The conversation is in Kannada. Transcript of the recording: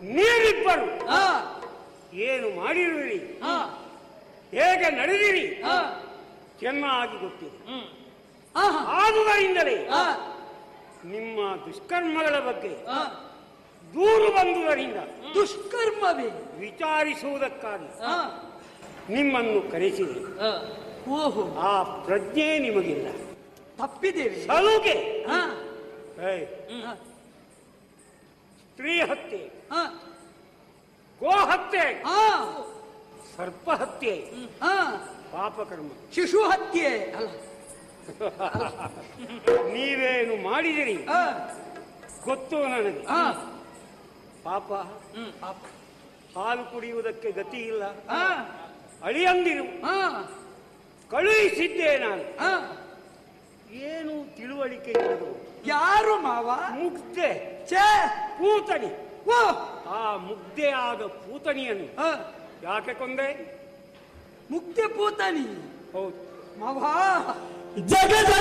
ನೀವಿಬ್ಬರು ಆ, ಏನು ಮಾಡಿರುವಿರಿ ಆ, ಹೇಗೆ ನಡೆದಿರಿ ಆ, ಚೆನ್ನಾಗಿ ಗೊತ್ತಿದೆ ಹ್ಮ್. ಆಹಾ, ಆದುದರಿಂದಲೇ ಆ, ನಿಮ್ಮ ದುಷ್ಕರ್ಮಗಳ ಬಗ್ಗೆ ಆ, ದೂರು ಬಂದುದರಿಂದ ದುಷ್ಕರ್ಮವೇ ವಿಚಾರಿಸುವುದಕ್ಕಾಗಿ ಆ, ನಿಮ್ಮನ್ನು ಕರೆಸಿದೆ ಆ, ಓಹೋ ಆ ಪ್ರಜ್ಞೆ ನಿಮಗಿಲ್ಲ ತಪ್ಪಿದ್ದೇವೆ ಸಲುಗೆ ಆ, ಏಯ್, ಆ, ಸ್ತ್ರೀ ಹತ್ಯೆ ಆ, ಗೋ ಹತ್ಯೆ ಆ, ಸರ್ಪ ಹತ್ಯೆ ಆ, ಪಾಪಕರ್ಮ ಶಿಶು ಹತ್ಯೆ ಅಲ್ಲ ನೀವೇನು ಮಾಡಿದಿರಿ ಆ, ಗೊತ್ತು ನನಗೆ ಆ, ಪಾಪ ಹ್ಮ್, ಪಾಪ. ಹಾಲು ಕುಡಿಯುವುದಕ್ಕೆ ಗತಿ ಇಲ್ಲ ಆ, ಅಳಿಯಂದಿರು ಆ, ಕಳುಹಿಸಿದ್ದೆ ನಾನು ಆ, ಏನು ತಿಳುವಳಿಕೆ ಇಲ್ಲದು ಯಾರು ಮಾವ ಮುಗ್ಧೆ ಛೇ ಪೂತಣಿ ಓ ಆ ಮುಗ್ಧೆಯಾದ ಪೂತಣಿಯನ್ನು ಆ, ಯಾಕೆ ಕೊಂದೆ ಮುಕ್ತಿ ಪೂತನಿ ಹೌದು ಮಾವ ಜಗದ